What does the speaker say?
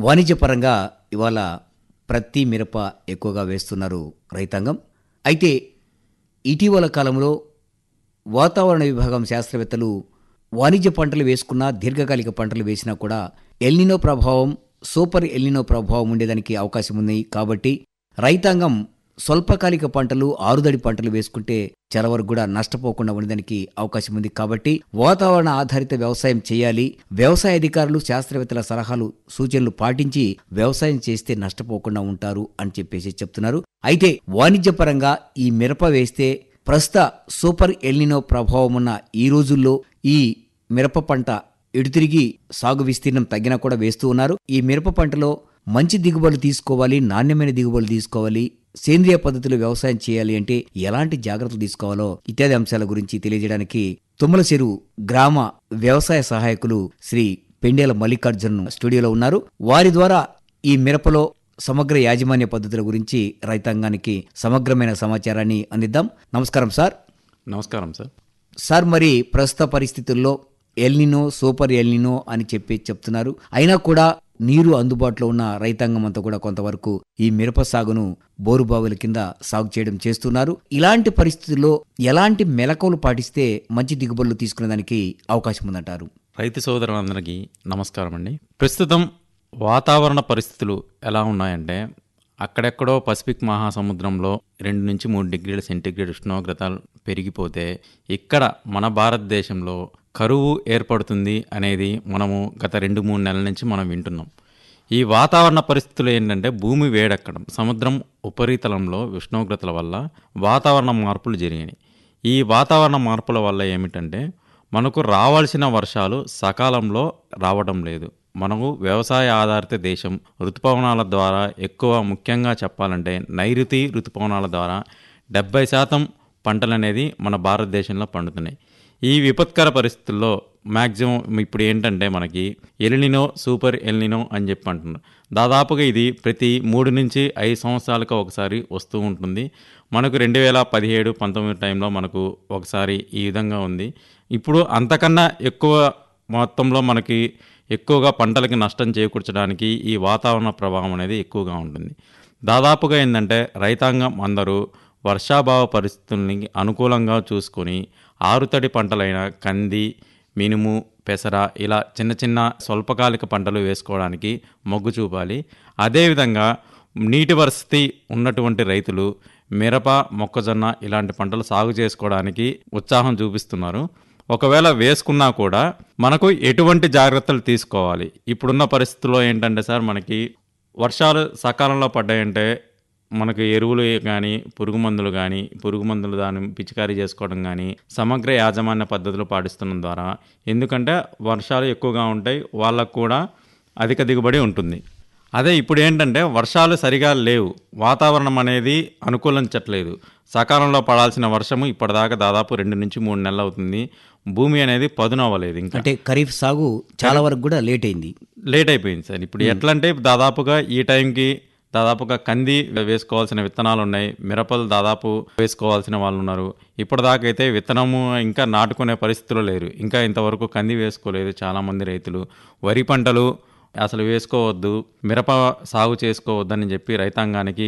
వాణిజ్యపరంగా ఇవాళ ప్రతి మిరప ఎక్కువగా వేస్తున్నారు రైతాంగం అయితే ఇటీవల కాలంలో వాతావరణ విభాగం శాస్త్రవేత్తలు వాణిజ్య పంటలు వేసుకున్నా దీర్ఘకాలిక పంటలు వేసినా కూడా ఎల్నినో ప్రభావం సూపర్ ఎల్నినో ప్రభావం ఉండేదానికి అవకాశం ఉంది కాబట్టి రైతాంగం స్వల్పకాలిక పంటలు ఆరుదడి పంటలు వేసుకుంటే చాలా వరకు కూడా నష్టపోకుండా ఉండడానికి అవకాశం ఉంది కాబట్టి వాతావరణ ఆధారిత వ్యవసాయం చేయాలి వ్యవసాయ అధికారులు శాస్త్రవేత్తల సలహాలు సూచనలు పాటించి వ్యవసాయం చేస్తే నష్టపోకుండా ఉంటారు అని చెప్పేసి చెప్తున్నారు అయితే వాణిజ్యపరంగా ఈ మిరప వేస్తే ప్రస్తుత సూపర్ ఎల్నినో ప్రభావం ఉన్న ఈ రోజుల్లో ఈ మిరప పంట ఎడుతిరిగి సాగు విస్తీర్ణం తగ్గినా కూడా వేస్తూ ఉన్నారు ఈ మిరప పంటలో మంచి దిగుబడులు తీసుకోవాలి నాణ్యమైన దిగుబడులు తీసుకోవాలి సేంద్రియ పద్ధతిలో వ్యవసాయం చేయాలి అంటే ఎలాంటి జాగ్రత్తలు తీసుకోవాలో ఇత్యాది అంశాల గురించి తెలియజేయడానికి తుమ్మల చెరువు గ్రామ వ్యవసాయ సహాయకులు శ్రీ పెండేల మల్లికార్జున్ స్టూడియోలో ఉన్నారు వారి ద్వారా ఈ మిరపలో సమగ్ర యాజమాన్య పద్ధతుల గురించి రైతాంగానికి సమగ్రమైన సమాచారాన్ని అందిద్దాం నమస్కారం సార్ నమస్కారం సార్ సార్ మరి ప్రస్తుత పరిస్థితుల్లో ఎల్నినో సూపర్ ఎల్నినో అని చెప్పి చెప్తున్నారు అయినా కూడా నీరు అందుబాటులో ఉన్న రైతాంగం అంతా కూడా కొంతవరకు ఈ మిరప సాగును బోరుబావుల కింద సాగు చేయడం చేస్తున్నారు ఇలాంటి పరిస్థితుల్లో ఎలాంటి మెలకువలు పాటిస్తే మంచి దిగుబడులు తీసుకునేదానికి అవకాశం ఉందంటారు రైతు సోదరులందరికీ నమస్కారం అండి ప్రస్తుతం వాతావరణ పరిస్థితులు ఎలా ఉన్నాయంటే అక్కడెక్కడో పసిఫిక్ మహాసముద్రంలో రెండు నుంచి మూడు డిగ్రీల సెంటీగ్రేడ్ ఉష్ణోగ్రతలు పెరిగిపోతే ఇక్కడ మన భారతదేశంలో కరువు ఏర్పడుతుంది అనేది మనము గత రెండు మూడు నెలల నుంచి మనం వింటున్నాం ఈ వాతావరణ పరిస్థితులు ఏంటంటే భూమి వేడెక్కడం సముద్రం ఉపరితలంలో ఉష్ణోగ్రతల వల్ల వాతావరణ మార్పులు జరిగినాయి ఈ వాతావరణ మార్పుల వల్ల ఏమిటంటే మనకు రావాల్సిన వర్షాలు సకాలంలో రావడం లేదు మనము వ్యవసాయ ఆధారిత దేశం ఋతుపవనాల ద్వారా ఎక్కువ ముఖ్యంగా చెప్పాలంటే నైరుతి ఋతుపవనాల ద్వారా డెబ్బై శాతం పంటలు అనేది మన భారతదేశంలో పండుతున్నాయి ఈ విపత్కర పరిస్థితుల్లో మ్యాక్సిమం ఇప్పుడు ఏంటంటే మనకి ఎల్నినో సూపర్ ఎల్నినో అని చెప్పి అంటున్నారు దాదాపుగా ఇది ప్రతి మూడు నుంచి ఐదు సంవత్సరాలకు ఒకసారి వస్తూ ఉంటుంది మనకు రెండు వేల పదిహేడు పంతొమ్మిది టైంలో మనకు ఒకసారి ఈ విధంగా ఉంది ఇప్పుడు అంతకన్నా ఎక్కువ మొత్తంలో మనకి ఎక్కువగా పంటలకి నష్టం చేకూర్చడానికి ఈ వాతావరణ ప్రభావం అనేది ఎక్కువగా ఉంటుంది దాదాపుగా ఏంటంటే రైతాంగం అందరూ వర్షాభావ పరిస్థితుల్ని అనుకూలంగా చూసుకొని ఆరుతడి పంటలైన కంది మినుము పెసర ఇలా చిన్న చిన్న స్వల్పకాలిక పంటలు వేసుకోవడానికి మొగ్గు చూపాలి అదేవిధంగా నీటి పరిస్థితి ఉన్నటువంటి రైతులు మిరప మొక్కజొన్న ఇలాంటి పంటలు సాగు చేసుకోవడానికి ఉత్సాహం చూపిస్తున్నారు ఒకవేళ వేసుకున్నా కూడా మనకు ఎటువంటి జాగ్రత్తలు తీసుకోవాలి ఇప్పుడున్న పరిస్థితుల్లో ఏంటంటే సార్ మనకి వర్షాలు సకాలంలో పడ్డాయంటే మనకు ఎరువులు కానీ పురుగు మందులు కానీ పురుగు మందులు దాన్ని పిచికారీ చేసుకోవడం కానీ సమగ్ర యాజమాన్య పద్ధతులు పాటిస్తున్న ద్వారా ఎందుకంటే వర్షాలు ఎక్కువగా ఉంటాయి వాళ్ళకు కూడా అధిక దిగుబడి ఉంటుంది అదే ఇప్పుడు ఏంటంటే వర్షాలు సరిగా లేవు వాతావరణం అనేది అనుకూలించట్లేదు సకాలంలో పడాల్సిన వర్షము ఇప్పటిదాకా దాదాపు రెండు నుంచి మూడు నెలలు అవుతుంది భూమి అనేది పదునవ్వలేదు ఇంకా అంటే ఖరీఫ్ సాగు చాలా వరకు కూడా లేట్ అయింది లేట్ అయిపోయింది సార్ ఇప్పుడు ఎట్లా అంటే దాదాపుగా ఈ టైంకి దాదాపుగా కంది వేసుకోవాల్సిన విత్తనాలు ఉన్నాయి మిరపలు దాదాపు వేసుకోవాల్సిన వాళ్ళు ఉన్నారు ఇప్పటిదాకా అయితే విత్తనము ఇంకా నాటుకునే పరిస్థితులు లేరు ఇంకా ఇంతవరకు కంది వేసుకోలేదు చాలామంది రైతులు వరి పంటలు అసలు వేసుకోవద్దు మిరప సాగు చేసుకోవద్దని చెప్పి రైతాంగానికి